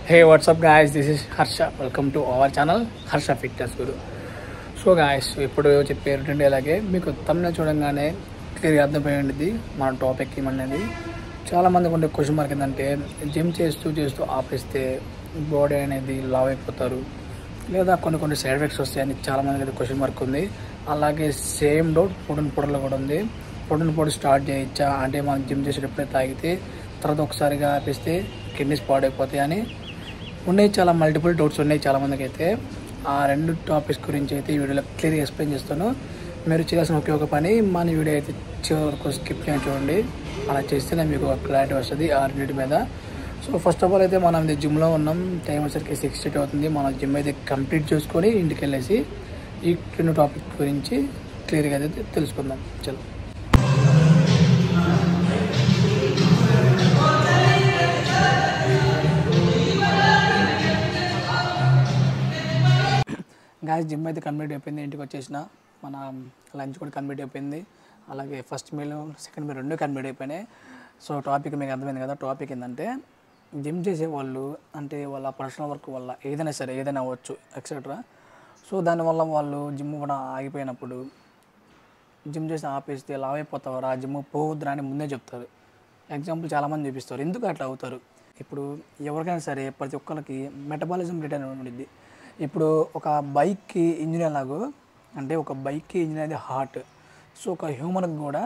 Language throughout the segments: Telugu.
hey what's up guys this is Harsha welcome to our channel Harsha fitness Guru so guys ఇప్పుడు చెప్పారు అలాగే మీకు తమిళ చూడంగానే క్లియర్గా అర్థమైంది మన టాపిక్ ఏమనేది చాలామందికి ఉండే క్వశ్చన్ మార్క్ ఏంటంటే జిమ్ చేస్తూ చేస్తూ ఆపేస్తే బాడీ అనేది లావ్ అయిపోతారు లేదా కొన్ని కొన్ని సైడ్ ఎఫెక్ట్స్ వస్తాయని చాలామందికి అయితే క్వశ్చన్ మార్క్ ఉంది అలాగే సేమ్ డౌట్ పొడిన పొడలో కూడా ఉంది పొడిన పొడి స్టార్ట్ చేయొచ్చా అంటే మనం జిమ్ చేసేటప్పుడే తాగితే తర్వాత ఒకసారిగా ఆపేస్తే కిడ్నీస్ పాడైపోతాయి అని ఉన్నాయి చాలా మల్టిపుల్ డౌట్స్ ఉన్నాయి చాలా మందికి అయితే ఆ రెండు టాపిక్స్ గురించి అయితే ఈ వీడియోలో క్లియర్గా ఎక్స్ప్లెయిన్ చేస్తాను మీరు చేయాల్సిన ఒకే ఒక పని మన వీడియో అయితే చివరి వరకు స్కిప్ చేయండి చూడండి అలా చేస్తేనే మీకు ఒక క్లారిటీ వస్తుంది ఆ రెండింటి మీద సో ఫస్ట్ ఆఫ్ ఆల్ అయితే మనం ఇది జిమ్లో ఉన్నాం టైం వచ్చరికి సిక్స్ ఎయిట్ అవుతుంది మనం జిమ్ అయితే కంప్లీట్ చేసుకొని ఇంటికి వెళ్ళేసి ఈ రెండు టాపిక్ గురించి క్లియర్గా అయితే తెలుసుకుందాం చలో గాయస్ జిమ్ అయితే కంప్లీట్ అయిపోయింది ఇంటికి వచ్చేసిన మన లంచ్ కూడా కంప్లీట్ అయిపోయింది అలాగే ఫస్ట్ మీల్ సెకండ్ మీల్ రెండు కంప్లీట్ అయిపోయినాయి సో టాపిక్ మీకు అర్థమైంది కదా టాపిక్ ఏంటంటే జిమ్ చేసే వాళ్ళు అంటే వాళ్ళ పర్సనల్ వర్క్ వల్ల ఏదైనా సరే ఏదైనా అవ్వచ్చు ఎక్సెట్రా సో దానివల్ల వాళ్ళు జిమ్ కూడా ఆగిపోయినప్పుడు జిమ్ చేసి ఆపేస్తే లావ్ అయిపోతావరా జిమ్ పోవద్దురా అని ముందే చెప్తారు ఎగ్జాంపుల్ చాలామంది చూపిస్తారు ఎందుకు అట్లా అవుతారు ఇప్పుడు ఎవరికైనా సరే ప్రతి ఒక్కరికి మెటబాలిజం రేట్ అనేది ఉండిద్ది ఇప్పుడు ఒక బైక్కి ఇంజిన్ ఎలాగో అంటే ఒక బైక్కి ఇంజిన్ అనేది హార్ట్ సో ఒక హ్యూమన్కి కూడా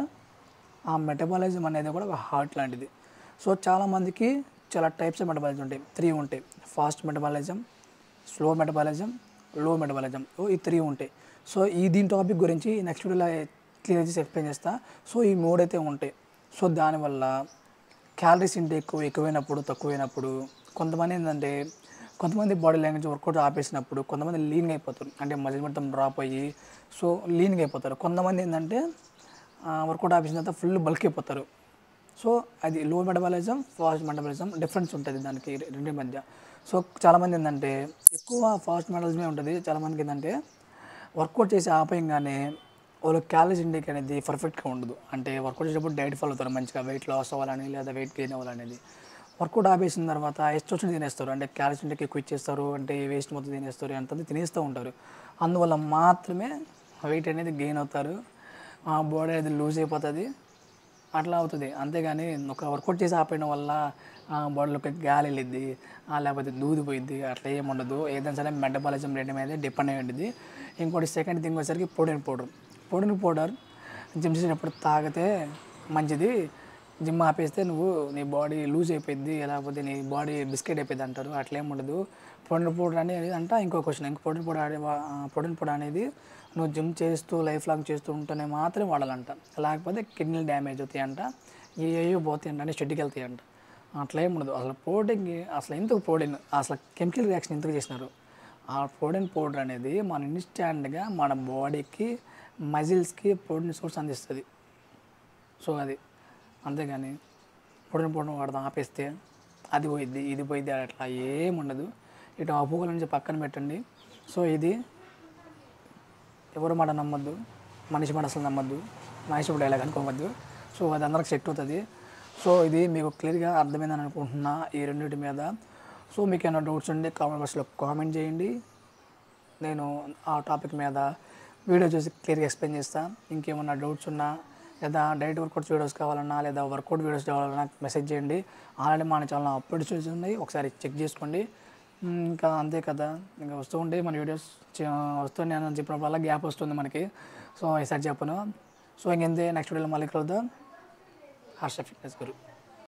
ఆ మెటబాలిజం అనేది కూడా ఒక హార్ట్ లాంటిది సో చాలామందికి చాలా టైప్స్ ఆఫ్ మెటబాలిజం ఉంటాయి త్రీ ఉంటాయి fast metabolism slow metabolism low metabolism ఈ త్రీ ఉంటాయి సో ఈ దీని టాపిక్ గురించి నెక్స్ట్ వీడియోలో క్లియర్ చేసి ఎక్స్ప్లెయిన్ చేస్తా సో ఈ మూడైతే ఉంటాయి సో దానివల్ల క్యాలరీస్ ఇంటేక్ ఎక్కువ ఎక్కువైనప్పుడు తక్కువైనప్పుడు కొంతమంది ఏంటంటే కొంతమంది బాడీ లాంగ్వేజ్ వర్కౌట్ ఆపేసినప్పుడు కొంతమంది లీన్గా అయిపోతారు అంటే మజిల్ మొత్తం డ్రాప్ అయ్యి సో లీన్గా అయిపోతారు కొంతమంది ఏంటంటే వర్కౌట్ ఆపేసిన తర్వాత ఫుల్ బల్క్ అయిపోతారు సో అది లో మెటబాలిజం ఫాస్ట్ మెటబాలిజం డిఫరెన్స్ ఉంటుంది దానికి రెండింటి మధ్య సో చాలామంది ఏంటంటే ఎక్కువ ఫాస్ట్ మెటబాలిజమే ఉంటుంది చాలామందికి ఏంటంటే వర్కౌట్ చేసి ఆపయంగానే వాళ్ళు క్యాలరీస్ ఇంటేక్ అనేది పర్ఫెక్ట్గా ఉండదు అంటే వర్కౌట్ చేసేటప్పుడు డైట్ ఫాలో అవుతారు మంచిగా వెయిట్ లాస్ అవ్వాలని లేదా వెయిట్ గెయిన్ అవ్వాలనేది వర్కౌట్ ఆపేసిన తర్వాత ಎಷ್ಟು వచ్చిన తినేస్తారు అంటే క్యాలరీస్ ఇంటేక్ ఎక్కువ ఇచ్చేస్తారు అంటే వేస్ట్ మొత్తం తినేస్తారు అంతంతా తినేస్తూ ఉంటారు అందువల్ల మాత్రమే వెయిట్ అనేది గెయిన్ అవుతారు ఆ బాడీ అనేది లూజ్ అయిపోతుంది అట్లా అవుతుంది అంతేగాని ఒక వర్కౌట్ చేసి ఆపేయడం వల్ల బాడీలోకి గాలి వెళ్ళిద్ది లేకపోతే దూది పోయిద్ది అట్లా ఏమి ఉండదు ఏదైనా సరే మెటబాలిజం రేట్ మీద డిపెండ్ అయి ఉంటుంది ఇంకోటి సెకండ్ థింగ్ వచ్చేసరికి protein powder protein powder gym చేసేటప్పుడు తాగితే మంచిది జిమ్ ఆపేస్తే నువ్వు నీ బాడీ లూజ్ అయిపోయింది లేకపోతే నీ బాడీ బిస్కెట్ అయిపోయింది అంటారు అట్లా ఏమి ఉండదు ప్రోటీన్ పౌడర్ అనేది అంట ఇంకో క్వశ్చన్ ఇంకో ప్రోటీన్ పౌడర్ ప్రోటీన్ పౌడర్ అనేది నువ్వు జిమ్ చేస్తూ లైఫ్ లాంగ్ చేస్తూ ఉంటేనే మాత్రమే వాడాలంట లేకపోతే కిడ్నీలు డ్యామేజ్ అవుతాయి అంట ఏయో పోతాయి అంట అంటే షెడ్కి వెళ్తాయి అంట అట్లా ఏమి ఉండదు అసలు ప్రోటీన్కి అసలు ఎందుకు ప్రోటీన్ అసలు కెమికల్ రియాక్షన్ ఎందుకు చేసినారు ఆ ప్రోటీన్ పౌడర్ అనేది మన ఇన్స్టాంట్గా మన బాడీకి మజిల్స్కి ప్రోటీన్ సోర్స్ అందిస్తుంది సో అది అంతేగాని ప్రోటీన్ పౌడర్ వాడదాం ఆపేస్తే అది పోయిద్ది ఇది పోయిద్ది అట్లా ఏముండదు ఇటు అపోగల నుంచి పక్కన పెట్టండి సో ఇది ఎవరు మాట నమ్మద్దు మనిషి మాట అసలు నమ్మద్దు మనిషి డైలాగ్ అనుకోవద్దు సో అది అందరికి సెట్ అవుతుంది సో ఇది మీకు క్లియర్గా అర్థమైందని అనుకుంటున్నా ఈ రెండింటి మీద సో మీకు ఏమైనా డౌట్స్ ఉంటే కామెంట్ బాక్స్లో కామెంట్ చేయండి నేను ఆ టాపిక్ మీద వీడియో చూసి క్లియర్గా ఎక్స్ప్లెయిన్ చేస్తాను ఇంకేమన్నా డౌట్స్ ఉన్నా లేదా డైట్ వర్కౌట్స్ వీడియోస్ కావాలన్నా లేదా వర్కౌట్ వీడియోస్ కావాలన్నా మెసేజ్ చేయండి ఆల్రెడీ మన ఛానల్ అప్లోడ్ చేసి ఉన్నాయి ఒకసారి చెక్ చేసుకోండి ఇంకా అంతే కదా ఇంకా వస్తూ ఉంటాయి మన వీడియోస్ వస్తుంది అని చెప్పినప్పుడల్లా గ్యాప్ వస్తుంది మనకి సో ఈసారి చెప్పను సో ఇంకెంతే నెక్స్ట్ వీడియోలో మళ్ళీ కలుద్దాం హర్ష ఫిట్నెస్ గురు